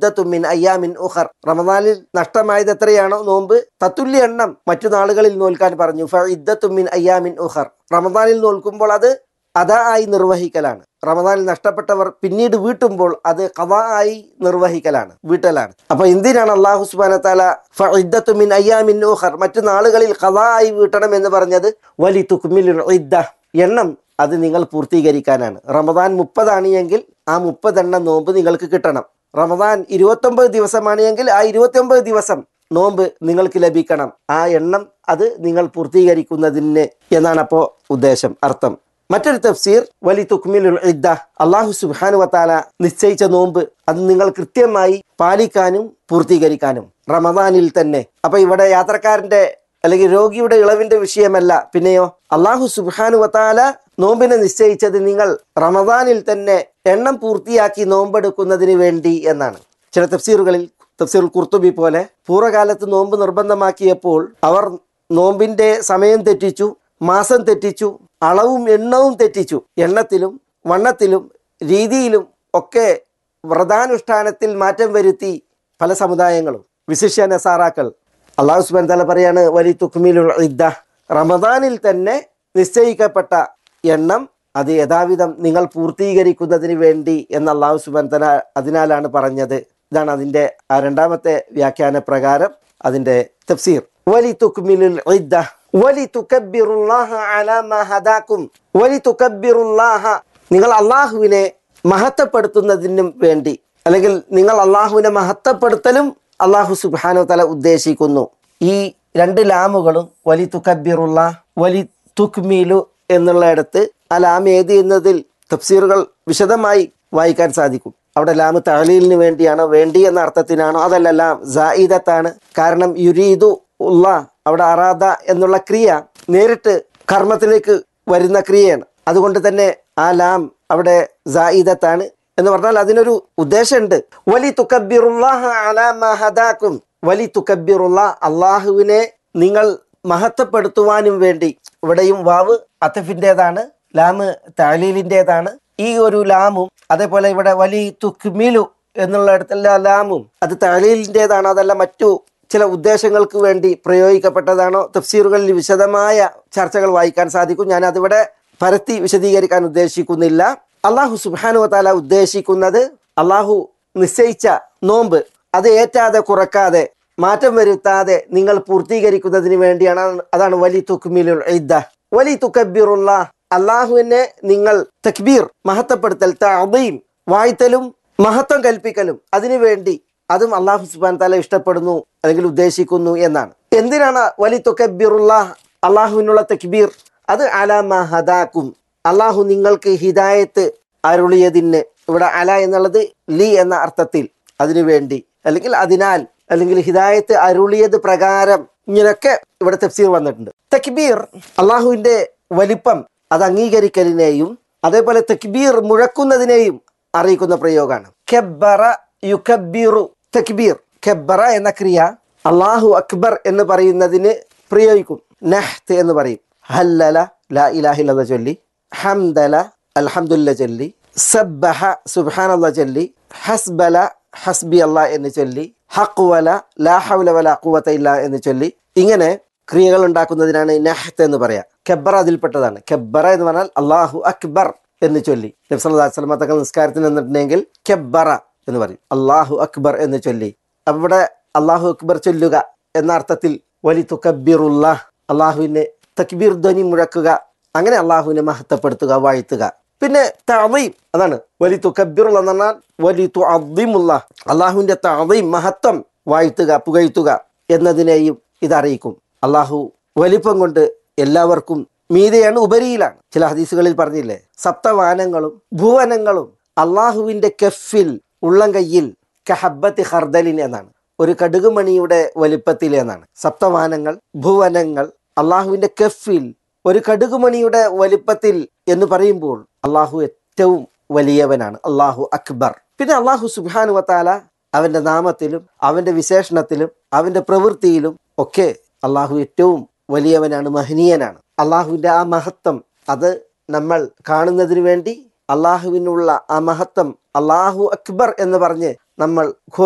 ഇദ്ദത്തുമിൻ അയ്യാമിൻ ഉഖർ റമദാനിൽ നഷ്ടമായത് എത്രയാണോ നോമ്പ് തത്തുല്യ എണ്ണം മറ്റു നാളുകളിൽ നോൽക്കാൻ പറഞ്ഞു ഫ ഇദ്ദത്തുമിൻ അയ്യാമിൻ ഉഖർ റമദാനിൽ നോൽക്കുമ്പോൾ അത് അതാ ആയി നിർവഹിക്കലാണ് റമദാനിൽ നഷ്ടപ്പെട്ടവർ പിന്നീട് വീട്ടുമ്പോൾ അത് കഥാ ആയി നിർവഹിക്കലാണ് വീട്ടലാണ് അപ്പൊ എന്തിനാണ് അള്ളാഹു സുബാന താല ഫിദ്ദത്തുമിൻ അയ്യാമിൻ ഊഹർ മറ്റു നാളുകളിൽ കഥാ ആയി വീട്ടണം എന്ന് പറഞ്ഞത് വലി തുക്മിൽ ഇദ്ദ എണ്ണം അത് നിങ്ങൾ പൂർത്തീകരിക്കാനാണ് റമദാൻ മുപ്പതാണ് എങ്കിൽ ആ മുപ്പതെണ്ണം നോമ്പ് നിങ്ങൾക്ക് കിട്ടണം റമദാൻ ഇരുപത്തൊമ്പത് ദിവസമാണ് എങ്കിൽ ആ ഇരുപത്തൊമ്പത് ദിവസം നോമ്പ് നിങ്ങൾക്ക് ലഭിക്കണം ആ എണ്ണം അത് നിങ്ങൾ പൂർത്തീകരിക്കുന്നതിന് എന്നാണ് അപ്പോൾ ഉദ്ദേശം അർത്ഥം മറ്റൊരു തഫ്സീർ വലി തുക്മിലുൽ ഇദ്ദ അള്ളാഹു സുബാനു വത്താല നിശ്ചയിച്ച നോമ്പ് അത് നിങ്ങൾ കൃത്യമായി പാലിക്കാനും പൂർത്തീകരിക്കാനും റമദാനിൽ തന്നെ അപ്പൊ ഇവിടെ യാത്രക്കാരന്റെ അല്ലെങ്കിൽ രോഗിയുടെ ഇളവിന്റെ വിഷയമല്ല പിന്നെയോ അള്ളാഹു സുബാനു വത്താല നോമ്പിനെ നിശ്ചയിച്ചത് നിങ്ങൾ റമദാനിൽ തന്നെ എണ്ണം പൂർത്തിയാക്കി നോമ്പെടുക്കുന്നതിന് വേണ്ടി എന്നാണ് ചില തഫ്സീറുകളിൽ തഫ്സീർ കുർത്തുബി പോലെ പൂർവ്വകാലത്ത് നോമ്പ് നിർബന്ധമാക്കിയപ്പോൾ അവർ നോമ്പിന്റെ സമയം തെറ്റിച്ചു മാസം തെറ്റിച്ചു അളവും എണ്ണവും തെറ്റിച്ചു എണ്ണത്തിലും വണ്ണത്തിലും രീതിയിലും ഒക്കെ വ്രതാനുഷ്ഠാനത്തിൽ മാറ്റം വരുത്തി പല സമുദായങ്ങളും വിശിഷ്യ നസാറാക്കൾ അള്ളാഹു സുബാൻ തല പറയാണ് വലി തുക്മിലുൽ ഇദ്ദ റമദാനിൽ തന്നെ നിശ്ചയിക്കപ്പെട്ട എണ്ണം അത് യഥാവിധം നിങ്ങൾ പൂർത്തീകരിക്കുന്നതിന് വേണ്ടി എന്ന് അള്ളാഹു സുബാൻ തല അതിനാലാണ് പറഞ്ഞത് ഇതാണ് അതിൻ്റെ ആ രണ്ടാമത്തെ വ്യാഖ്യാന പ്രകാരം അതിൻ്റെ തഫ്സീർ വലി തുക്മിലുൽ ഇദ്ദ വലി തുക്കബിറുല്ലാഹ അലാ മാ ഹദാക്കും വലി തുക്കബിറുല്ലാഹ നിങ്ങൾ അള്ളാഹുവിനെ മഹത്വപ്പെടുത്തുന്നതിനും വേണ്ടി അല്ലെങ്കിൽ നിങ്ങൾ അള്ളാഹുവിനെ മഹത്വപ്പെടുത്തലും അള്ളാഹു സുബാനു തല ഉദ്ദേശിക്കുന്നു ഈ രണ്ട് ലാമുകളും വലി തുക്കബിറുള്ള വലി തുക്മീലു എന്നുള്ളയിടത്ത് ആ ലാം ഏത് എന്നതിൽ തഫ്സീറുകൾ വിശദമായി വായിക്കാൻ സാധിക്കും അവിടെ ലാമ് തഹലീലിന് വേണ്ടിയാണോ വേണ്ടി എന്ന അർത്ഥത്തിനാണോ അതല്ല ലാം ജായിദത്താണ് കാരണം യുരീദു ഉള്ള അവിടെ അറാദ എന്നുള്ള ക്രിയ നേരിട്ട് കർമ്മത്തിലേക്ക് വരുന്ന ക്രിയയാണ് അതുകൊണ്ട് തന്നെ ആ ലാം അവിടെ ജായിദത്താണ് എന്ന് പറഞ്ഞാൽ അതിനൊരു ഉദ്ദേശമുണ്ട് വലി തുക്കബിറുല്ലാഹ അലാ മാ ഹദാക്കും വലി തുക്കബിറുള്ള അള്ളാഹുവിനെ നിങ്ങൾ മഹത്വപ്പെടുത്തുവാനും വേണ്ടി ഇവിടെയും വാവ് അത്തഫിൻ്റെതാണ് ലാമ് താലീലിൻ്റെതാണ് ഈ ഒരു ലാമും അതേപോലെ ഇവിടെ വലി തുക്മിലു എന്നുള്ളിടത്തുള്ള ലാമും അത് താലീലിൻ്റെതാണ് അതല്ല മറ്റു ചില ഉദ്ദേശങ്ങൾക്ക് വേണ്ടി പ്രയോഗിക്കപ്പെട്ടതാണോ തഫ്സീറുകളിൽ വിശദമായ ചർച്ചകൾ വായിക്കാൻ സാധിക്കും ഞാൻ അതിവിടെ പരത്തി വിശദീകരിക്കാൻ ഉദ്ദേശിക്കുന്നില്ല അള്ളാഹു സുബാനു താല ഉദ്ദേശിക്കുന്നത് അള്ളാഹു നിശ്ചയിച്ച നോമ്പ് അത് ഏറ്റാതെ കുറക്കാതെ മാറ്റം വരുത്താതെ നിങ്ങൾ പൂർത്തീകരിക്കുന്നതിന് വേണ്ടിയാണ് അതാണ് വലി തുക്മിലുൽ ഇദ്ദ വലി തുക്കബിറുള്ള അള്ളാഹുവിനെ നിങ്ങൾ തക്ബീർ മഹത്വപ്പെടുത്തൽ തഅദീം വാഴ്ത്തലും മഹത്വം കൽപ്പിക്കലും അതിനു വേണ്ടി അതും അള്ളാഹു സുബാൻ താല ഇഷ്ടപ്പെടുന്നു അല്ലെങ്കിൽ ഉദ്ദേശിക്കുന്നു എന്നാണ് എന്തിനാണ് വലി തുക്കബിറുള്ള അള്ളാഹുവിനുള്ള തക്ബീർ അത് അലാമ ഹദാക്കും അള്ളാഹു നിങ്ങൾക്ക് ഹിദായത്ത് അരുളിയതിന് ഇവിടെ അല എന്നുള്ളത് ലി എന്ന അർത്ഥത്തിൽ അതിനു വേണ്ടി അല്ലെങ്കിൽ അതിനാൽ അല്ലെങ്കിൽ ഹിദായത്ത് അരുളിയത് പ്രകാരം ഇങ്ങനെയൊക്കെ ഇവിടെ തഫ്സീർ വന്നിട്ടുണ്ട് തക്ബീർ അള്ളാഹുവിന്റെ വലിപ്പം അത് അംഗീകരിക്കലിനെയും അതേപോലെ തക്ബീർ മുഴക്കുന്നതിനെയും അറിയിക്കുന്ന പ്രയോഗമാണ് ഖെബറ യുഖബിറു തക്ബീർ ഖെബറ എന്ന ക്രിയ അള്ളാഹു അക്ബർ എന്ന് പറയുന്നതിന് പ്രയോഗിക്കും നഹ്ത് എന്ന് പറയും ഹല്ലല ലാ ഇലാഹില്ല ചൊല്ലി ഹംദല അൽഹംദുല്ല ചൊല്ലി സബ്ബഹ സുബ്ഹാനല്ല ചൊല്ലി ഹസ്ബല ഹസ്ബി അല്ല എന്ന് ചൊല്ലി ഹഖ്വല ലാ ഹൗല വല ഖുവത ഇല്ല എന്ന് ചൊല്ലി ഇങ്ങനെ ക്രിയകൾ ഉണ്ടാക്കുന്നതിനാണ് നഹ്ത്ത് എന്ന് പറയാ ഖബ്ബറ അതിൽപ്പെട്ടതാണ് ഖബ്ബറ എന്ന് പറഞ്ഞാൽ അള്ളാഹു അക്ബർ എന്ന് ചൊല്ലി നബ്സല്ലാ തങ്ങൾ നിസ്കാരത്തിന് നിന്നിട്ടുണ്ടെങ്കിൽ ഖബ്ബറ എന്ന് പറയും അള്ളാഹു അക്ബർ എന്ന് ചൊല്ലി അപ്പൊ ഇവിടെ അള്ളാഹു അക്ബർ ചൊല്ലുക എന്ന അർത്ഥത്തിൽ വലി തുക്കബിറുള്ള അള്ളാഹുവിനെ തക്ബീർ ധ്വനി മുഴക്കുക അങ്ങനെ അള്ളാഹുവിനെ മഹത്വപ്പെടുത്തുക വാഴ്ത്തുക പിന്നെ തഅദീം അതാണ് വലി തുക്കബിറുള്ള എന്ന് പറഞ്ഞാൽ വലി തു അദീമുള്ള അള്ളാഹുവിന്റെ തഅദീം മഹത്വം വാഴ്ത്തുക പുകഴ്ത്തുക എന്നതിനെയും ഇതറിയിക്കും അള്ളാഹു വലിപ്പം കൊണ്ട് എല്ലാവർക്കും മീതെയാണ് ഉപരിയിലാണ് ചില ഹദീസുകളിൽ പറഞ്ഞില്ലേ സപ്തവാനങ്ങളും ഭുവനങ്ങളും അള്ളാഹുവിന്റെ കെഫിൽ ഉള്ളം കയ്യിൽ കഹബത്തി ഹർദലിൻ എന്നാണ് ഒരു കടുകുമണിയുടെ വലിപ്പത്തിൽ എന്നാണ് സപ്തവാനങ്ങൾ ഭുവനങ്ങൾ അള്ളാഹുവിന്റെ കെഫിൽ ഒരു കടുകുമണിയുടെ വലിപ്പത്തിൽ എന്ന് പറയുമ്പോൾ അള്ളാഹു ഏറ്റവും വലിയവനാണ് അള്ളാഹു അക്ബർ പിന്നെ അള്ളാഹു സുബാനു വത്താല അവന്റെ നാമത്തിലും അവന്റെ വിശേഷണത്തിലും അവന്റെ പ്രവൃത്തിയിലും ഒക്കെ അള്ളാഹു ഏറ്റവും വലിയവനാണ് മഹനീയനാണ് അള്ളാഹുവിന്റെ ആ മഹത്വം അത് നമ്മൾ കാണുന്നതിന് വേണ്ടി അള്ളാഹുവിനുള്ള ആ മഹത്വം അള്ളാഹു അക്ബർ എന്ന് പറഞ്ഞ് നമ്മൾ